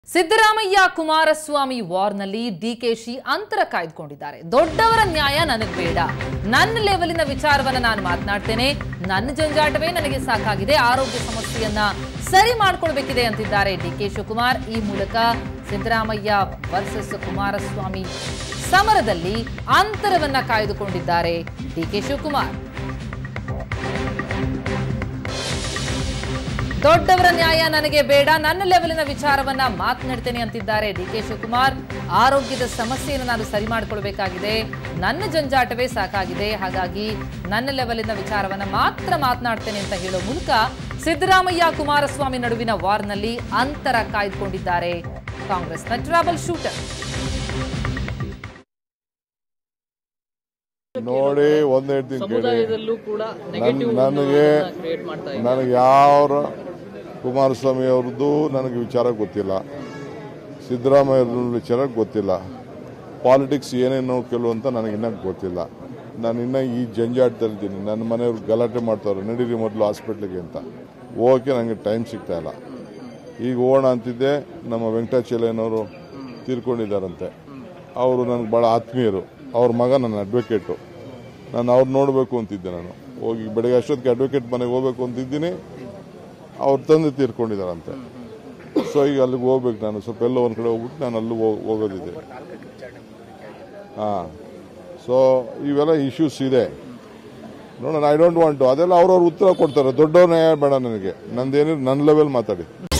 ಸಿದ್ದರಾಮಯ್ಯ ಕುಮಾರಸ್ವಾಮಿ ವಾರ್ನಲ್ಲಿ ಡಿಕೆಶಿ ಅಂತರ ಕಾಯ್ದುಕೊಂಡಿದ್ದಾರೆ ದೊಡ್ಡವರ ನ್ಯಾಯ ನನಗೆ ಬೇಡ ನನ್ನ ಲೆವೆಲಿನ ವಿಚಾರವನ್ನ ನಾನು ಮಾತನಾಡ್ತೇನೆ ನನ್ನ ಜಂಜಾಟವೇ ನನಗೆ ಸಾಕಾಗಿದೆ ಆರೋಗ್ಯ ಸಮಸ್ಯೆಯನ್ನ ಸರಿ ಮಾಡ್ಕೊಳ್ಬೇಕಿದೆ ಅಂತಿದ್ದಾರೆ ಡಿಕೆ ಶಿವಕುಮಾರ್ ಈ ಮೂಲಕ ಸಿದ್ದರಾಮಯ್ಯ ವರ್ಸಸ್ ಕುಮಾರಸ್ವಾಮಿ ಸಮರದಲ್ಲಿ ಅಂತರವನ್ನ ಕಾಯ್ದುಕೊಂಡಿದ್ದಾರೆ ಡಿಕೆ ಶಿವಕುಮಾರ್ ದೊಡ್ಡವರ ನ್ಯಾಯ ನನಗೆ ಬೇಡ ನನ್ನ ಲೆವೆಲಿನ ವಿಚಾರವನ್ನ ಮಾತನಾಡ್ತೇನೆ ಅಂತಿದ್ದಾರೆ ಡಿ ಕೆ ಶಿವಕುಮಾರ್ ಆರೋಗ್ಯದ ಸಮಸ್ಯೆಯನ್ನು ನಾನು ಸರಿ ಮಾಡ್ಕೊಳ್ಬೇಕಾಗಿದೆ ನನ್ನ ಜಂಜಾಟವೇ ಸಾಕಾಗಿದೆ ಹಾಗಾಗಿ ನನ್ನ ಲೆವೆಲಿನ ವಿಚಾರವನ್ನ ಮಾತ್ರ ಮಾತನಾಡ್ತೇನೆ ಅಂತ ಹೇಳೋ ಮೂಲಕ ಸಿದ್ದರಾಮಯ್ಯ ಕುಮಾರಸ್ವಾಮಿ ನಡುವಿನ ವಾರ್ನಲ್ಲಿ ಅಂತರ ಕಾಯ್ದುಕೊಂಡಿದ್ದಾರೆ ಕಾಂಗ್ರೆಸ್ನ ಟ್ರಾಬಲ್ ಶೂಟರ್ ನೋಡಿ ಒಂದ್ ಹೇಳ್ತೀನಿ ಕೇಳಿ ಸಮುದಾಯದಲ್ಲೂ ಕೂಡ ನೆಗೆಟಿವ್ ನನಗೆ ಕ್ರಿಯೇಟ್ ಮಾಡ್ತಾ ಇದೆ ನನಗೆ ಯಾವ ಕುಮಾರಸ್ವಾಮಿ ಅವ್ರದ್ದು ನನಗೆ ವಿಚಾರ ಗೊತ್ತಿಲ್ಲ ಸಿದ್ದರಾಮಯ್ಯ ಅವ್ರ ವಿಚಾರ ಗೊತ್ತಿಲ್ಲ ಪಾಲಿಟಿಕ್ಸ್ ಏನೇನು ಕೆಲವಂತ ನನಗೆ ಇನ್ನೂ ಗೊತ್ತಿಲ್ಲ ನಾನು ಇನ್ನೂ ಈ ಜಂಜಾಟದಲ್ಲಿದ್ದೀನಿ ನನ್ನ ಮನೆಯವ್ರು ಗಲಾಟೆ ಮಾಡ್ತಾರೆ ನಡೀರಿ ಮೊದಲು ಹಾಸ್ಪಿಟ್ಲಿಗೆ ಅಂತ ಹೋಗೋಕ್ಕೆ ನನಗೆ ಟೈಮ್ ಸಿಗ್ತಾ ಇಲ್ಲ ಈಗ ಹೋಗೋಣ ಅಂತಿದ್ದೆ ನಮ್ಮ ವೆಂಕಟಾಚಲಯ್ಯನವರು ತೀರ್ಕೊಂಡಿದ್ದಾರಂತೆ ಅವರು ನನಗೆ ಭಾಳ ಆತ್ಮೀಯರು ಅವ್ರ ಮಗ ನನ್ನ ಅಡ್ವೊಕೇಟು ನಾನು ಅವ್ರು ನೋಡಬೇಕು ಅಂತಿದ್ದೆ ನಾನು ಹೋಗಿ ಬೆಳಗ್ಗೆ ಅಷ್ಟೊತ್ತಿಗೆ ಅಡ್ವೊಕೇಟ್ ಮನೆಗೆ ಹೋಗ್ಬೇಕು ಅಂತಿದ್ದೀನಿ ಅವ್ರ ತಂದೆ ತೀರ್ಕೊಂಡಿದ್ದಾರಂತೆ ಸೊ ಈಗ ಅಲ್ಲಿಗೆ ಹೋಗ್ಬೇಕು ನಾನು ಸ್ವಲ್ಪ ಎಲ್ಲೋ ಒಂದು ಕಡೆ ಹೋಗ್ಬಿಟ್ಟು ನಾನು ಅಲ್ಲಿ ಹೋಗ್- ಹೋಗೋದಿದೆ ಹಾಂ ಸೊ ಇವೆಲ್ಲ ಇಶ್ಯೂಸ್ ಇದೆ ನೋಡೋಣ ಐ ಡೋಂಟ್ ವಾಂಟ್ ಅದೆಲ್ಲ ಅವ್ರವ್ರ ಉತ್ತರ ಕೊಡ್ತಾರೆ ದೊಡ್ಡವ್ರ ನ್ಯಾಯ ಬೇಡ ನನಗೆ ನಂದೇನಿದ್ರು ನನ್ನ ಲೆವೆಲ್ ಮಾತಾಡಿ